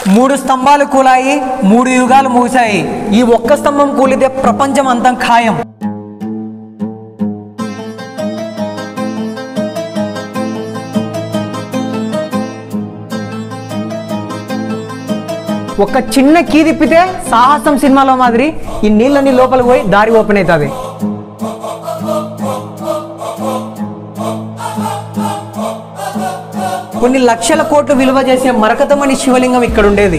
మూడు స్తంభాలు కూలాయి మూడు యుగాలు మూసాయి ఈ ఒక్క స్తంభం కూలితే ప్రపంచం అంతం ఖాయం ఒక చిన్న కీ తిప్పితే సాహసం సినిమాలో మాదిరి ఈ నీళ్ళని లోపలికి పోయి దారి ఓపెన్ అవుతుంది కొన్ని లక్షల కోట్లు విలువ చేసే మరకతమణి శివలింగం ఇక్కడ ఉండేది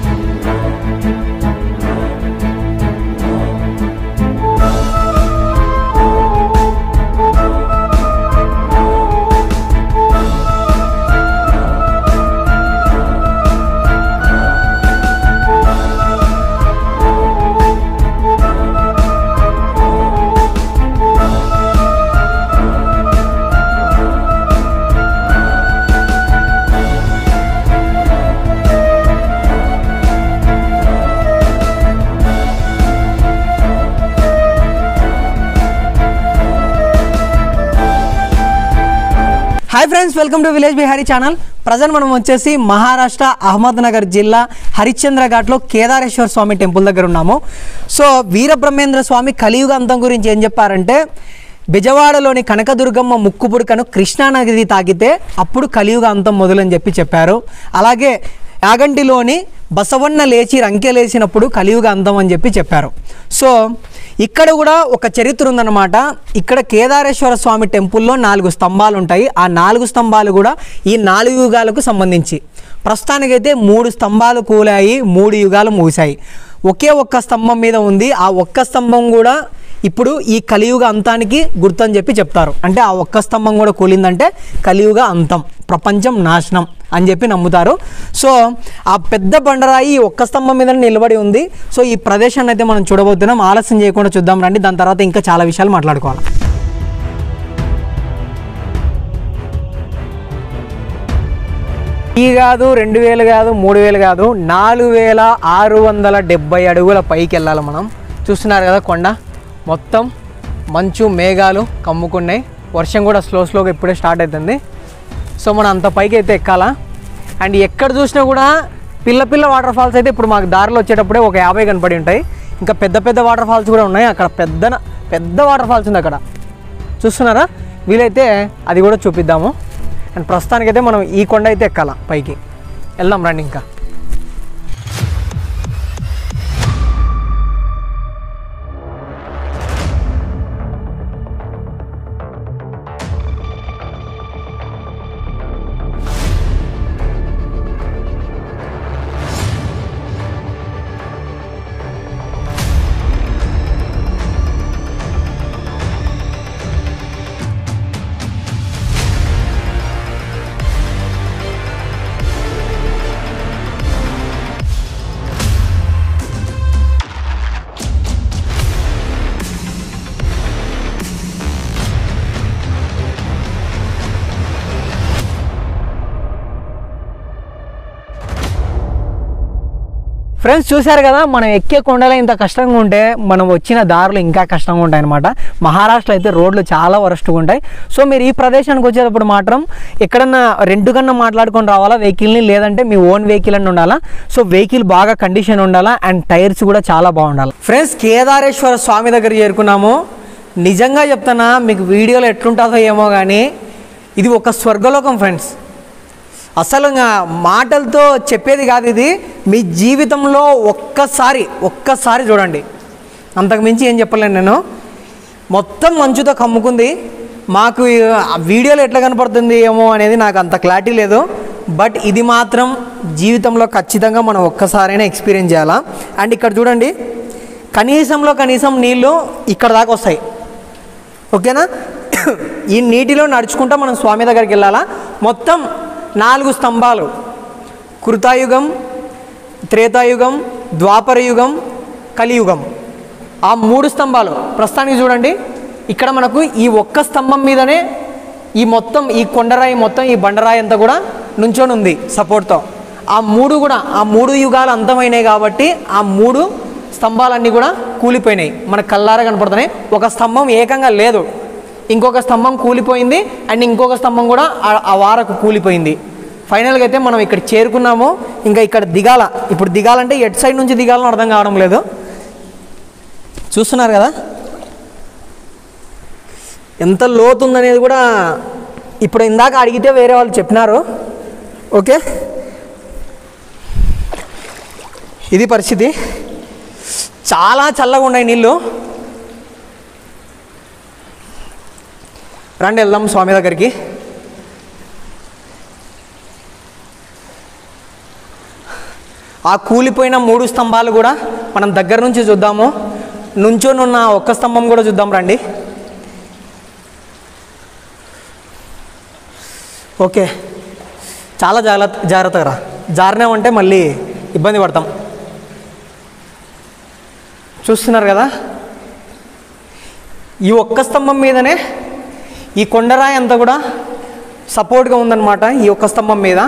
hi friends welcome to village Bihari channel present మనం వచ్చేసి మహారాష్ట్ర అహ్మద్నగర్ జిల్లా హరిశ్చంద్ర ఘాట్లో కేదారేశ్వర స్వామి టెంపుల్ దగ్గర ఉన్నాము సో వీరబ్రహ్మేంద్ర స్వామి కలియుగ అంతం గురించి ఏం చెప్పారంటే బెజవాడలోని కనకదుర్గమ్మ ముక్కు పుడకను కృష్ణానది తాకితే అప్పుడు కలియుగ అంతం మొదలని చెప్పి చెప్పారు అలాగే యాగంటిలోని బసవన్న లేచి రంకెలేసినప్పుడు కలియుగ అంతం అని చెప్పి చెప్పారు సో ఇక్కడ కూడా ఒక చరిత్ర ఉందన్నమాట ఇక్కడ కేదారేశ్వర స్వామి టెంపుల్లో నాలుగు స్తంభాలు ఉంటాయి ఆ నాలుగు స్తంభాలు కూడా ఈ నాలుగు యుగాలకు సంబంధించి ప్రస్తుతానికైతే మూడు స్తంభాలు కూలాయి మూడు యుగాలు మూసాయి ఒకే ఒక్క స్తంభం మీద ఉంది ఆ ఒక్క స్తంభం కూడా ఇప్పుడు ఈ కలియుగ అంతానికి గుర్తని చెప్పి చెప్తారు అంటే ఆ ఒక్క స్తంభం కూడా కూలిందంటే కలియుగ అంతం ప్రపంచం నాశనం అని చెప్పి నమ్ముతారు సో ఆ పెద్ద బండరాయి ఈ ఒక్క స్తంభం మీద నిలబడి ఉంది సో ఈ ప్రదేశాన్ని అయితే మనం చూడబోతున్నాం ఆలస్యం చేయకుండా చూద్దాం రండి దాని తర్వాత ఇంకా చాలా విషయాలు మాట్లాడుకోవాలి ఈ కాదు రెండు వేలు కాదు మూడు వేలు కాదు నాలుగు వేల ఆరు వందల డెబ్బై అడుగుల పైకి వెళ్ళాలి మనం చూస్తున్నారు కదా కొండ మొత్తం మంచు మేఘాలు కమ్ముకున్నాయి వర్షం కూడా స్లో స్లోగా ఇప్పుడే స్టార్ట్ అవుతుంది సో మనం అంత పైకి అయితే ఎక్కాలా అండ్ ఎక్కడ చూసినా కూడా పిల్ల పిల్ల వాటర్ ఫాల్స్ అయితే ఇప్పుడు మాకు దారిలో వచ్చేటప్పుడే ఒక యాభై కనపడి ఉంటాయి ఇంకా పెద్ద పెద్ద వాటర్ ఫాల్స్ కూడా ఉన్నాయి అక్కడ పెద్ద పెద్ద వాటర్ ఫాల్స్ ఉంది అక్కడ చూస్తున్నారా వీలైతే అది కూడా చూపిద్దాము అండ్ ప్రస్తుతానికైతే మనం ఈ కొండ అయితే ఎక్కాల పైకి వెళ్దాం రండి ఇంకా ఫ్రెండ్స్ చూశారు కదా మనం ఎక్కే కొండలో ఇంత కష్టంగా ఉంటే మనం వచ్చిన దారులు ఇంకా కష్టంగా ఉంటాయి అనమాట మహారాష్ట్ర అయితే రోడ్లు చాలా వరస్ట్గా ఉంటాయి సో మీరు ఈ ప్రదేశానికి వచ్చేటప్పుడు మాత్రం ఎక్కడన్నా రెంట్ కన్నా మాట్లాడుకొని రావాలా వెహికల్ని లేదంటే మీ ఓన్ వెహికల్ అని ఉండాలా సో వెహికల్ బాగా కండిషన్ ఉండాలా అండ్ టైర్స్ కూడా చాలా బాగుండాలి ఫ్రెండ్స్ కేదారేశ్వర స్వామి దగ్గర చేరుకున్నాము నిజంగా చెప్తానా మీకు వీడియోలో ఎట్లుంటుందో ఏమో కానీ ఇది ఒక స్వర్గలోకం ఫ్రెండ్స్ అసలు ఇంకా మాటలతో చెప్పేది కాదు ఇది మీ జీవితంలో ఒక్కసారి ఒక్కసారి చూడండి అంతకు మించి ఏం చెప్పలేను నేను మొత్తం మంచుతో కమ్ముకుంది మాకు ఈ- ఆ వీడియోలో ఎట్లా కనపడుతుంది ఏమో అనేది నాకు అంత క్లారిటీ లేదు బట్ ఇది మాత్రం జీవితంలో ఖచ్చితంగా మనం ఒక్కసారైనా ఎక్స్పీరియన్స్ చేయాలా అండ్ ఇక్కడ చూడండి కనీసంలో కనీసం నీళ్ళు ఇక్కడ దాకా వస్తాయి ఓకేనా ఈ నీటిలో నడుచుకుంటా మనం స్వామి దగ్గరికి వెళ్ళాలా మొత్తం నాలుగు స్తంభాలు కృతాయుగం త్రేతాయుగం ద్వాపరయుగం కలియుగం ఆ మూడు స్తంభాలు ప్రస్తుతానికి చూడండి ఇక్కడ మనకు ఈ ఒక్క స్తంభం మీదనే ఈ మొత్తం ఈ కొండరాయి మొత్తం ఈ బండరాయి అంతా కూడా నుంచొని ఉంది సపోర్ట్తో ఆ మూడు కూడా ఆ మూడు యుగాలు అంతమైనాయి కాబట్టి ఆ మూడు స్తంభాలన్నీ కూడా కూలిపోయినాయి మన కల్లారా కనపడుతున్నాయి ఒక స్తంభం ఏకంగా లేదు ఇంకొక స్తంభం కూలిపోయింది అండ్ ఇంకొక స్తంభం కూడా ఆ- ఆ వారకు కూలిపోయింది ఫైనల్గా అయితే మనం ఇక్కడ చేరుకున్నాము ఇంకా ఇక్కడ దిగాల ఇప్పుడు దిగాలంటే ఎటు సైడ్ నుంచి దిగాలని అర్థం కావడం లేదు చూస్తున్నారు కదా ఎంత లోతు ఉందనేది కూడా ఇప్పుడు ఇందాక అడిగితే వేరే వాళ్ళు చెప్పినారు ఓకే ఇది పరిస్థితి చాలా చల్లగా ఉన్నాయి నీళ్ళు రండి వెళ్దాం స్వామి దగ్గరికి ఆ కూలిపోయిన మూడు స్తంభాలు కూడా మనం దగ్గర నుంచి చూద్దాము నుంచొని ఉన్న ఒక్క స్తంభం కూడా చూద్దాం రండి ఓకే చాలా జాగ్రత్త జాగ్రత్తగా రా జారినామంటే మళ్ళీ ఇబ్బంది పడతాం చూస్తున్నారు కదా ఈ ఒక్క స్తంభం మీదనే ఈ కొండరాయి అంతా కూడా సపోర్ట్గా ఉందన్నమాట ఈ ఒక్క స్తంభం మీద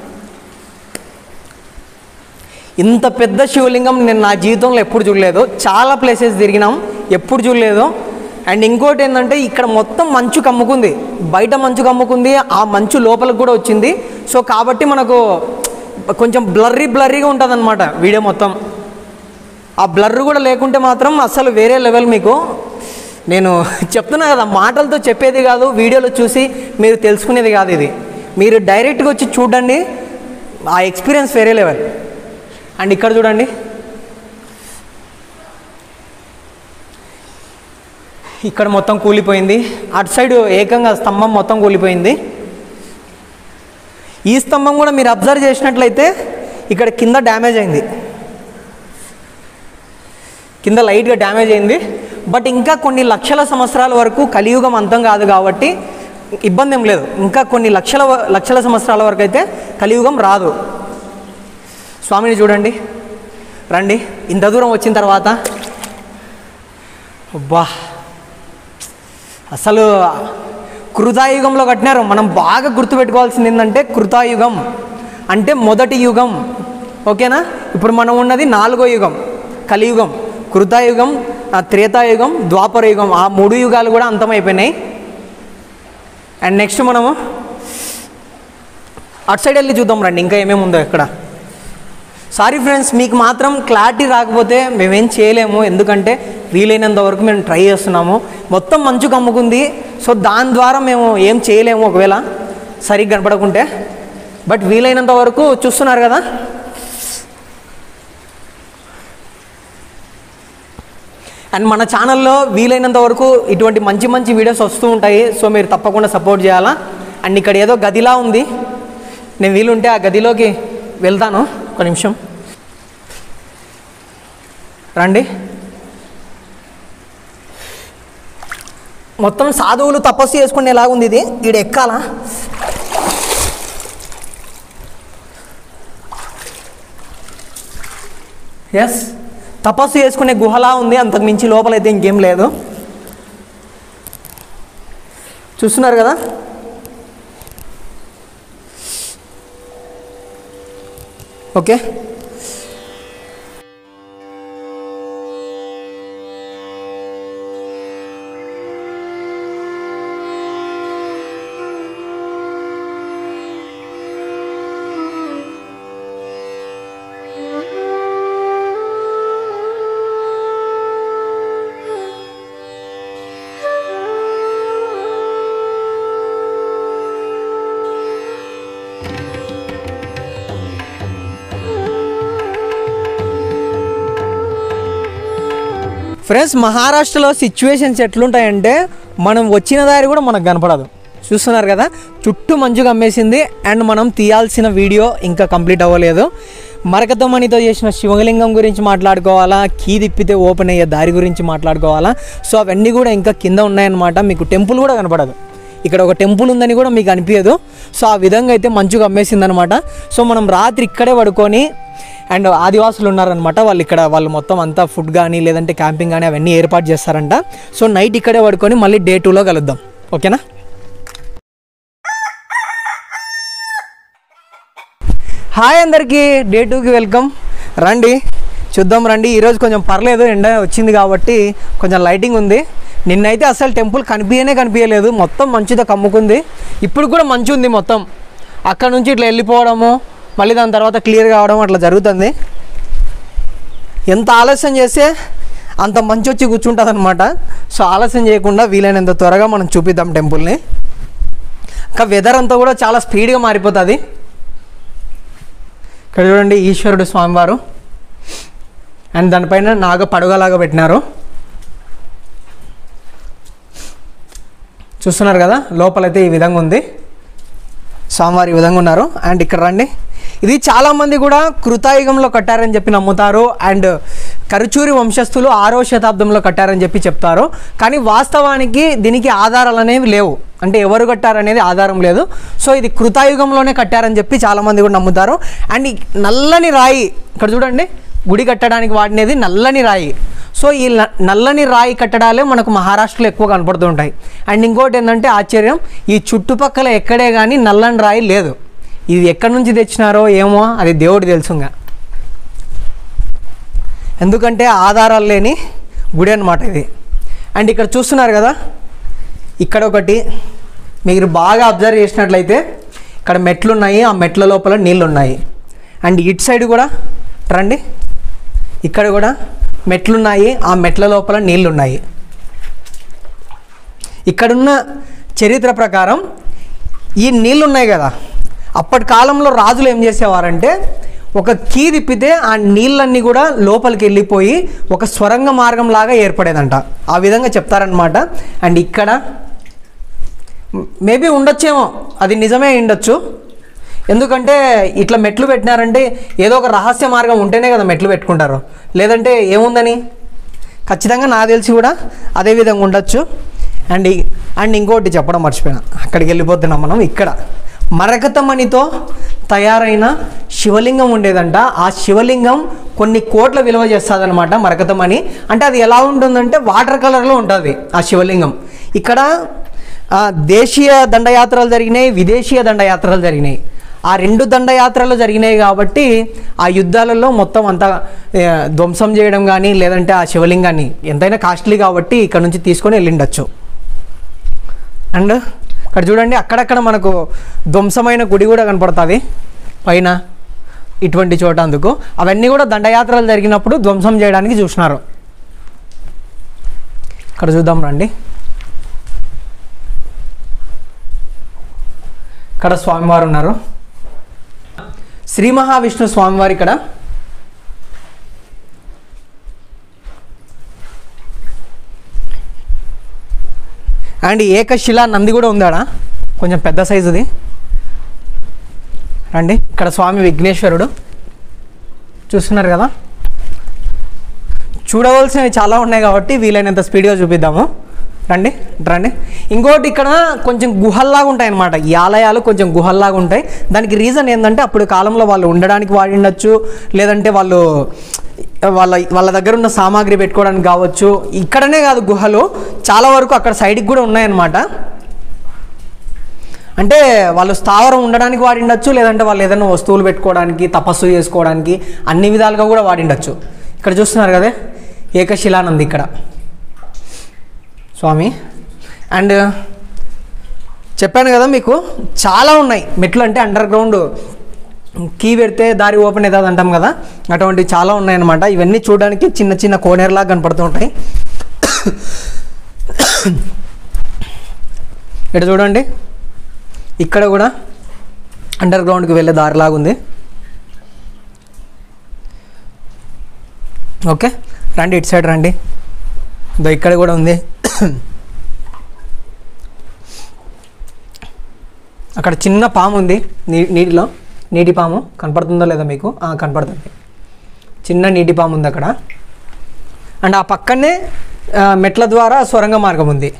ఇంత పెద్ద శివలింగం నేను నా జీవితంలో ఎప్పుడు చూడలేదు చాలా ప్లేసెస్ తిరిగినాం ఎప్పుడు చూడలేదు అండ్ ఇంకోటి ఏంటంటే ఇక్కడ మొత్తం మంచు కమ్ముకుంది బయట మంచు కమ్ముకుంది ఆ మంచు లోపలికి కూడా వచ్చింది సో కాబట్టి మనకు కొంచెం బ్లర్రీ బ్లర్రీగా ఉంటుంది అనమాట వీడియో మొత్తం ఆ బ్లర్ కూడా లేకుంటే మాత్రం అసలు వేరే లెవెల్ మీకు నేను చెప్తున్నా కదా మాటలతో చెప్పేది కాదు వీడియోలో చూసి మీరు తెలుసుకునేది కాదు ఇది మీరు డైరెక్ట్గా వచ్చి చూడండి ఆ ఎక్స్పీరియన్స్ వేరే లెవెల్ అండ్ ఇక్కడ చూడండి ఇక్కడ మొత్తం కూలిపోయింది అటు సైడ్ ఏకంగా స్తంభం మొత్తం కూలిపోయింది ఈ స్తంభం కూడా మీరు అబ్జర్వ్ చేసినట్లయితే ఇక్కడ కింద డ్యామేజ్ అయింది కింద లైట్గా డ్యామేజ్ అయింది బట్ ఇంకా కొన్ని లక్షల సంవత్సరాల వరకు కలియుగం అంతం కాదు కాబట్టి ఇబ్బంది ఏం లేదు ఇంకా కొన్ని లక్షల వ- లక్షల సంవత్సరాల వరకు అయితే కలియుగం రాదు స్వామిని చూడండి రండి ఇంత దూరం వచ్చిన తర్వాత అబ్బా అసలు కృతాయుగంలో కట్టినారు మనం బాగా గుర్తుపెట్టుకోవాల్సింది ఏంటంటే కృతాయుగం అంటే మొదటి యుగం ఓకేనా ఇప్పుడు మనం ఉన్నది నాలుగో యుగం కలియుగం కృతాయుగం ఆ త్రేతాయుగం ద్వాపర యుగం ఆ మూడు యుగాలు కూడా అంతమైపోయినాయి అండ్ నెక్స్ట్ మనము అటు సైడ్ వెళ్ళి చూద్దాం రండి ఇంకా ఏమేమి ఉందో ఇక్కడ సారీ ఫ్రెండ్స్ మీకు మాత్రం క్లారిటీ రాకపోతే మేమేం చేయలేము ఎందుకంటే వీలైనంత వరకు మేము ట్రై చేస్తున్నాము మొత్తం మంచు కమ్ముకుంది సో దాని ద్వారా మేము ఏం చేయలేము ఒకవేళ సరిగ్గా కనపడకుంటే బట్ వీలైనంత వరకు చూస్తున్నారు కదా అండ్ మన ఛానల్లో వీలైనంత వరకు ఇటువంటి మంచి మంచి వీడియోస్ వస్తూ ఉంటాయి సో మీరు తప్పకుండా సపోర్ట్ చేయాలా అండ్ ఇక్కడ ఏదో గదిలా ఉంది నేను వీలుంటే ఆ గదిలోకి వెళ్తాను ఒక నిమిషం రండి మొత్తం సాధువులు తపస్సు చేసుకునేలాగా ఉంది ఇది ఈడ ఎక్కాలా ఎస్ తపస్సు చేసుకునే గుహలా ఉంది అంతకు మించి లోపలైతే ఇంకేం లేదు చూస్తున్నారు కదా ఓకే ఫ్రెండ్స్ మహారాష్ట్రలో సిచ్యువేషన్స్ ఎట్లుంటాయంటే మనం వచ్చిన దారి కూడా మనకు కనపడదు చూస్తున్నారు కదా చుట్టూ మంచుగా అమ్మేసింది అండ్ మనం తీయాల్సిన వీడియో ఇంకా కంప్లీట్ అవ్వలేదు మరకతో మణితో చేసిన శివలింగం గురించి మాట్లాడుకోవాలా కీ తిప్పితే ఓపెన్ అయ్యే దారి గురించి మాట్లాడుకోవాలా సో అవన్నీ కూడా ఇంకా కింద ఉన్నాయన్నమాట మీకు టెంపుల్ కూడా కనపడదు ఇక్కడ ఒక టెంపుల్ ఉందని కూడా మీకు అనిపించదు సో ఆ విధంగా అయితే మంచుగా అమ్మేసింది అనమాట సో మనం రాత్రి ఇక్కడే పడుకొని అండ్ ఆదివాసులు ఉన్నారనమాట వాళ్ళు ఇక్కడ వాళ్ళు మొత్తం అంతా ఫుడ్ కానీ లేదంటే క్యాంపింగ్ కానీ అవన్నీ ఏర్పాటు చేస్తారంట సో నైట్ ఇక్కడే పడుకొని మళ్ళీ డే టూలో కలుద్దాం ఓకేనా హాయ్ అందరికీ డే టూకి వెల్కమ్ రండి చూద్దాం రండి ఈరోజు కొంచెం పర్లేదు ఎండ వచ్చింది కాబట్టి కొంచెం లైటింగ్ ఉంది నిన్నైతే అసలు టెంపుల్ కనిపించనే కనిపించలేదు మొత్తం మంచుతో కమ్ముకుంది ఇప్పుడు కూడా మంచు ఉంది మొత్తం అక్కడ నుంచి ఇట్లా వెళ్ళిపోవడము మళ్ళీ దాని తర్వాత క్లియర్ కావడం అట్లా జరుగుతుంది ఎంత ఆలస్యం చేస్తే అంత మంచి వచ్చి కూర్చుంటుంది అనమాట సో ఆలస్యం చేయకుండా వీలైనంత త్వరగా మనం చూపిద్దాం టెంపుల్ని ఇంకా వెదర్ అంతా కూడా చాలా స్పీడ్గా మారిపోతుంది ఇక్కడ చూడండి ఈశ్వరుడు స్వామివారు అండ్ దానిపైన నాగ పడుగలాగా పెట్టినారు చూస్తున్నారు కదా లోపలైతే ఈ విధంగా ఉంది స్వామివారి ఈ విధంగా ఉన్నారు అండ్ ఇక్కడ రండి ఇది చాలామంది కూడా కృతాయుగంలో కట్టారని చెప్పి నమ్ముతారు అండ్ కరుచూరి వంశస్థులు ఆరో శతాబ్దంలో కట్టారని చెప్పి చెప్తారు కానీ వాస్తవానికి దీనికి ఆధారాలు అనేవి లేవు అంటే ఎవరు కట్టారనేది ఆధారం లేదు సో ఇది కృతాయుగంలోనే కట్టారని చెప్పి చాలామంది కూడా నమ్ముతారు అండ్ ఈ నల్లని రాయి ఇక్కడ చూడండి గుడి కట్టడానికి వాడినది నల్లని రాయి సో ఈ న- నల్లని రాయి కట్టడాలే మనకు మహారాష్ట్రలో ఎక్కువ కనపడుతుంటాయి అండ్ ఇంకోటి ఏంటంటే ఆశ్చర్యం ఈ చుట్టుపక్కల ఎక్కడే కానీ నల్లని రాయి లేదు ఇది ఎక్కడి నుంచి తెచ్చినారో ఏమో అది దేవుడు తెలుసుగా ఎందుకంటే ఆధారాలు లేని గుడి అనమాట ఇది అండ్ ఇక్కడ చూస్తున్నారు కదా ఇక్కడ ఒకటి మీరు బాగా అబ్జర్వ్ చేసినట్లయితే ఇక్కడ మెట్లు ఉన్నాయి ఆ మెట్ల లోపల నీళ్ళు ఉన్నాయి అండ్ ఇటు సైడ్ కూడా రండి ఇక్కడ కూడా మెట్లున్నాయి ఆ మెట్ల లోపల నీళ్ళు ఉన్నాయి ఇక్కడున్న చరిత్ర ప్రకారం ఈ నీళ్ళు ఉన్నాయి కదా అప్పటి కాలంలో రాజులు ఏం చేసేవారంటే ఒక కీ తిప్పితే ఆ నీళ్ళన్నీ కూడా లోపలికి వెళ్ళిపోయి ఒక స్వరంగ మార్గం లాగా ఏర్పడేదంట ఆ విధంగా చెప్తారనమాట అండ్ ఇక్కడ మేబీ ఉండొచ్చేమో అది నిజమే ఉండొచ్చు ఎందుకంటే ఇట్లా మెట్లు పెట్టినారంటే ఏదో ఒక రహస్య మార్గం ఉంటేనే కదా మెట్లు పెట్టుకుంటారు లేదంటే ఏముందని ఖచ్చితంగా నాకు తెలిసి కూడా అదే విధంగా ఉండొచ్చు అండ్ ఈ- అండ్ ఇంకోటి చెప్పడం మర్చిపోయినా అక్కడికి వెళ్ళిపోతున్నాం మనం ఇక్కడ మరకతమణితో తయారైన శివలింగం ఉండేదంట ఆ శివలింగం కొన్ని కోట్ల విలువ చేస్తుందన్నమాట మరకతమణి అంటే అది ఎలా ఉంటుందంటే వాటర్ కలర్లో ఉంటుంది ఆ శివలింగం ఇక్కడ ఆ, దేశీయ దండయాత్రలు జరిగినాయి విదేశీయ దండయాత్రలు జరిగినాయి ఆ రెండు దండయాత్రలు జరిగినాయి కాబట్టి ఆ యుద్ధాలలో మొత్తం అంతా ఏ, ధ్వంసం చేయడం కానీ లేదంటే ఆ శివలింగాన్ని ఎంతైనా కాస్ట్లీ కాబట్టి ఇక్కడ నుంచి తీసుకొని వెళ్ళిండొచ్చు అండ్ ఇక్కడ చూడండి అక్కడక్కడ మనకు ధ్వంసమైన గుడి కూడా కనపడుతుంది పైన ఇటువంటి చోట అందుకు అవన్నీ కూడా దండయాత్రలు జరిగినప్పుడు ధ్వంసం చేయడానికి చూసినారు ఇక్కడ చూద్దాం రండి ఇక్కడ స్వామివారు ఉన్నారు శ్రీ మహావిష్ణు స్వామివారు ఇక్కడ అండ్ ఏకశిలా నంది కూడా ఉందాడా కొంచెం పెద్ద సైజుది రండి ఇక్కడ స్వామి విఘ్నేశ్వరుడు చూస్తున్నారు కదా చూడవలసినవి చాలా ఉన్నాయి కాబట్టి వీలైనంత స్పీడ్గా చూపిద్దాము రండి రండి ఇంకోటి ఇక్కడ కొంచెం గుహల్లాగా ఉంటాయి అన్నమాట ఈ ఆలయాలు కొంచెం గుహల్లాగా ఉంటాయి దానికి రీజన్ ఏంటంటే అప్పుడు కాలంలో వాళ్ళు ఉండడానికి వాడి ఉండొచ్చు లేదంటే వాళ్ళు వాళ్ళ వాళ్ళ దగ్గర ఉన్న సామాగ్రి పెట్టుకోవడానికి కావచ్చు ఇక్కడనే కాదు గుహలు చాలా వరకు అక్కడ సైడ్కి కూడా ఉన్నాయన్నమాట అంటే వాళ్ళు స్థావరం ఉండడానికి వాడిండొచ్చు లేదంటే వాళ్ళు ఏదైనా వస్తువులు పెట్టుకోవడానికి తపస్సు చేసుకోవడానికి అన్ని విధాలుగా కూడా వాడిండొచ్చు ఇక్కడ చూస్తున్నారు కదా ఏకశిలానంది ఇక్కడ స్వామి అండ్ చెప్పాను కదా మీకు చాలా ఉన్నాయి మెట్లు అంటే అండర్ గ్రౌండ్ కీ పెడితే దారి ఓపెన్ అవుతుంది అంటాం కదా అటువంటివి చాలా ఉన్నాయన్నమాట ఇవన్నీ చూడడానికి చిన్న చిన్న కోనేరులాగా కనపడుతూ ఉంటాయి ఇక్కడ చూడండి ఇక్కడ కూడా అండర్ గ్రౌండ్కి వెళ్ళే దారిలాగా ఉంది ఓకే రండి ఇటు సైడ్ రండి ఇదో ఇక్కడ కూడా ఉంది అక్కడ చిన్న పాము ఉంది నీ నీటిలో నీటి పాము కనపడుతుందో లేదా మీకు ఆ, కనపడుతుంది చిన్న నీటి పాము ఉంది అక్కడ అండ్ ఆ పక్కనే ఆ, మెట్ల ద్వారా సొరంగ మార్గం ఉంది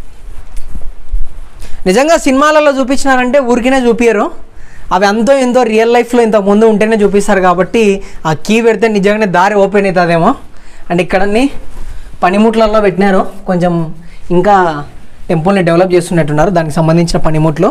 నిజంగా సినిమాలలో చూపించినారంటే ఊరికినే చూపించరు అవి అంతో ఎంతో రియల్ లైఫ్లో ఇంత ముందు ఉంటేనే చూపిస్తారు కాబట్టి ఆ కీ పెడితే నిజంగానే దారి ఓపెన్ అవుతుందేమో అండ్ ఇక్కడన్ని పనిముట్లలో పెట్టినారు కొంచెం ఇంకా టెంపుల్ని డెవలప్ చేస్తున్నట్టున్నారు దానికి సంబంధించిన పనిముట్లు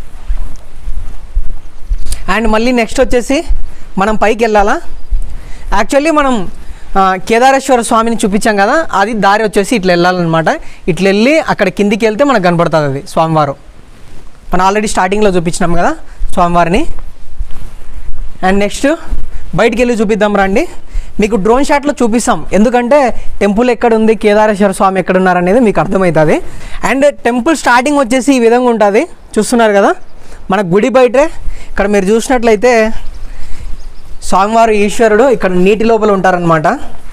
అండ్ మళ్ళీ నెక్స్ట్ వచ్చేసి మనం పైకి వెళ్ళాలా యాక్చువల్లీ మనం ఆ, కేదారేశ్వర స్వామిని చూపించాం కదా అది దారి వచ్చేసి ఇట్లా వెళ్ళాలన్నమాట ఇట్లా వెళ్ళి అక్కడ కిందికి వెళ్తే మనకు కనపడుతుంది అది స్వామివారు మనం ఆల్రెడీ స్టార్టింగ్లో చూపించినాం కదా స్వామివారిని అండ్ నెక్స్ట్ బయటికి వెళ్ళి చూపిద్దాం రండి మీకు డ్రోన్ షాట్లో చూపిస్తాం ఎందుకంటే టెంపుల్ ఎక్కడ ఉంది కేదారేశ్వర స్వామి ఎక్కడ ఉన్నారు అనేది మీకు అర్థమవుతుంది అండ్ టెంపుల్ స్టార్టింగ్ వచ్చేసి ఈ విధంగా ఉంటుంది చూస్తున్నారు కదా మన గుడి బయటే ఇక్కడ మీరు చూసినట్లయితే స్వామివారు ఈశ్వరుడు ఇక్కడ నీటి లోపల ఉంటారనమాట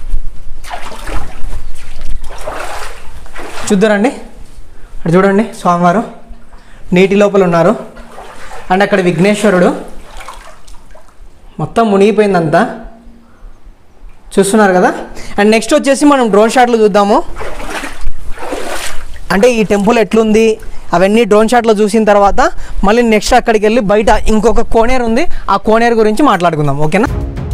చూద్దరండి అక్కడ చూడండి స్వామివారు నీటి లోపల ఉన్నారు అండ్ అక్కడ విఘ్నేశ్వరుడు మొత్తం మునిగిపోయిందంతా చూస్తున్నారు కదా అండ్ నెక్స్ట్ వచ్చేసి మనం డ్రోన్ షాట్లు చూద్దాము అంటే ఈ టెంపుల్ ఎట్లుంది అవన్నీ డ్రోన్ షాట్లో చూసిన తర్వాత మళ్ళీ నెక్స్ట్ అక్కడికి వెళ్ళి బయట ఇంకొక కోనేరు ఉంది ఆ కోనేరు గురించి మాట్లాడుకుందాం ఓకేనా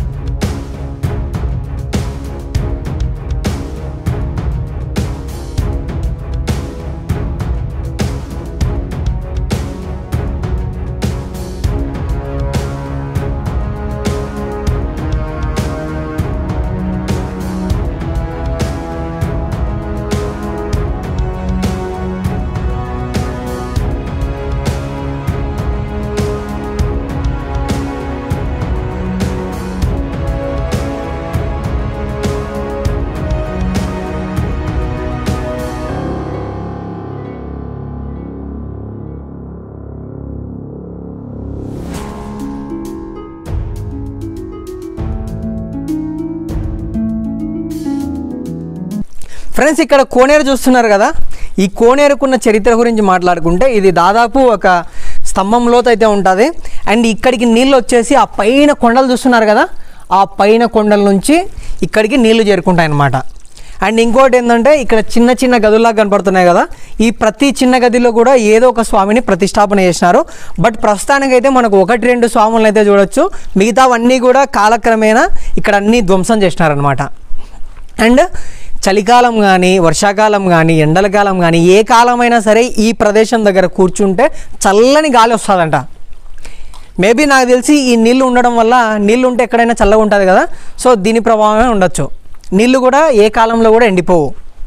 ఫ్రెండ్స్ ఇక్కడ కోనేరు చూస్తున్నారు కదా ఈ కోనేరుకున్న చరిత్ర గురించి మాట్లాడుకుంటే ఇది దాదాపు ఒక స్తంభం లోతు అయితే ఉంటుంది అండ్ ఇక్కడికి నీళ్ళు వచ్చేసి ఆ పైన కొండలు చూస్తున్నారు కదా ఆ పైన కొండల నుంచి ఇక్కడికి నీళ్లు చేరుకుంటాయి అన్నమాట అండ్ ఇంకోటి ఏంటంటే ఇక్కడ చిన్న చిన్న గదుల్లాగా కనపడుతున్నాయి కదా ఈ ప్రతి చిన్న గదిలో కూడా ఏదో ఒక స్వామిని ప్రతిష్టాపన చేసినారు బట్ ప్రస్తుతానికైతే మనకు ఒకటి రెండు స్వాములను అయితే చూడొచ్చు మిగతావన్నీ కూడా కాలక్రమేణా ఇక్కడ అన్నీ ధ్వంసం చేసినారనమాట అండ్ చలికాలం కానీ వర్షాకాలం కానీ ఎండల కాలం కానీ ఏ కాలమైనా సరే ఈ ప్రదేశం దగ్గర కూర్చుంటే చల్లని గాలి వస్తుందంట మేబీ నాకు తెలిసి ఈ నీళ్ళు ఉండడం వల్ల నీళ్ళు ఉంటే ఎక్కడైనా చల్లగా ఉంటుంది కదా సో దీని ప్రభావమే ఉండొచ్చు నీళ్ళు కూడా ఏ కాలంలో కూడా ఎండిపోవు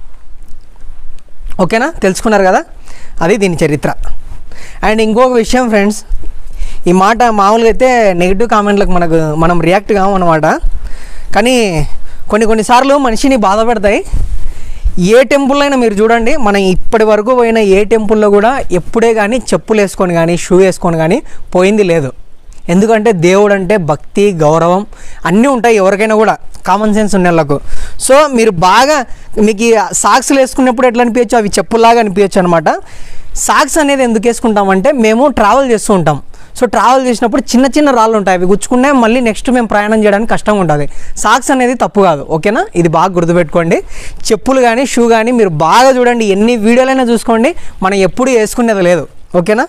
ఓకేనా తెలుసుకున్నారు కదా అది దీని చరిత్ర అండ్ ఇంకొక విషయం ఫ్రెండ్స్ ఈ మాట మామూలుగా అయితే నెగిటివ్ కామెంట్లకు మనకు మనం రియాక్ట్ కామన్నమాట కానీ కొన్ని కొన్నిసార్లు మనిషిని బాధ పెడతాయి ఏ టెంపుల్ అయినా మీరు చూడండి మనం ఇప్పటి వరకు పోయిన ఏ టెంపుల్లో కూడా ఎప్పుడే కానీ చెప్పులు వేసుకొని కానీ షూ వేసుకొని కానీ పోయింది లేదు ఎందుకంటే దేవుడు అంటే భక్తి గౌరవం అన్నీ ఉంటాయి ఎవరికైనా కూడా కామన్ సెన్స్ ఉన్న వాళ్ళకు సో మీరు బాగా మీకు ఈ సాక్స్లు వేసుకున్నప్పుడు ఎట్లా అనిపించచ్చు అవి చెప్పులాగా అనిపించచ్చు అనమాట సాక్స్ అనేది ఎందుకు వేసుకుంటామంటే మేము ట్రావెల్ చేస్తూ ఉంటాం సో ట్రావెల్ చేసినప్పుడు చిన్న చిన్న రాళ్ళు ఉంటాయి అవి గుచ్చుకున్నా మళ్ళీ నెక్స్ట్ మేము ప్రయాణం చేయడానికి కష్టంగా ఉంటుంది సాక్స్ అనేది తప్పు కాదు ఓకేనా ఇది బాగా గుర్తుపెట్టుకోండి చెప్పులు కానీ షూ కానీ మీరు బాగా చూడండి ఎన్ని వీడియోలైనా చూసుకోండి మనం ఎప్పుడు వేసుకునేది లేదు ఓకేనా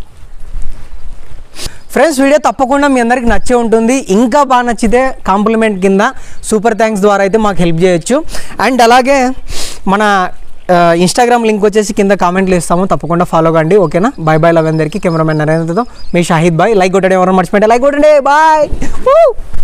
ఫ్రెండ్స్ వీడియో తప్పకుండా మీ అందరికి నచ్చే ఉంటుంది ఇంకా బాగా నచ్చితే కాంప్లిమెంట్ కింద సూపర్ థ్యాంక్స్ ద్వారా అయితే మాకు హెల్ప్ చేయొచ్చు అండ్ అలాగే మన ఇన్స్టాగ్రామ్ లింక్ వచ్చేసి కింద కామెంట్లు ఇస్తాము తప్పకుండా ఫాలో కండి ఓకేనా బాయ్ బాయ్ లవ్ అందరికీ కెమెరామెన్ నరేంద్రతో మీ షాహిద్ బాయ్ లైక్ కొట్టండి ఎవరైనా మర్చిపోయింటే లైక్ కొట్టండి బాయ్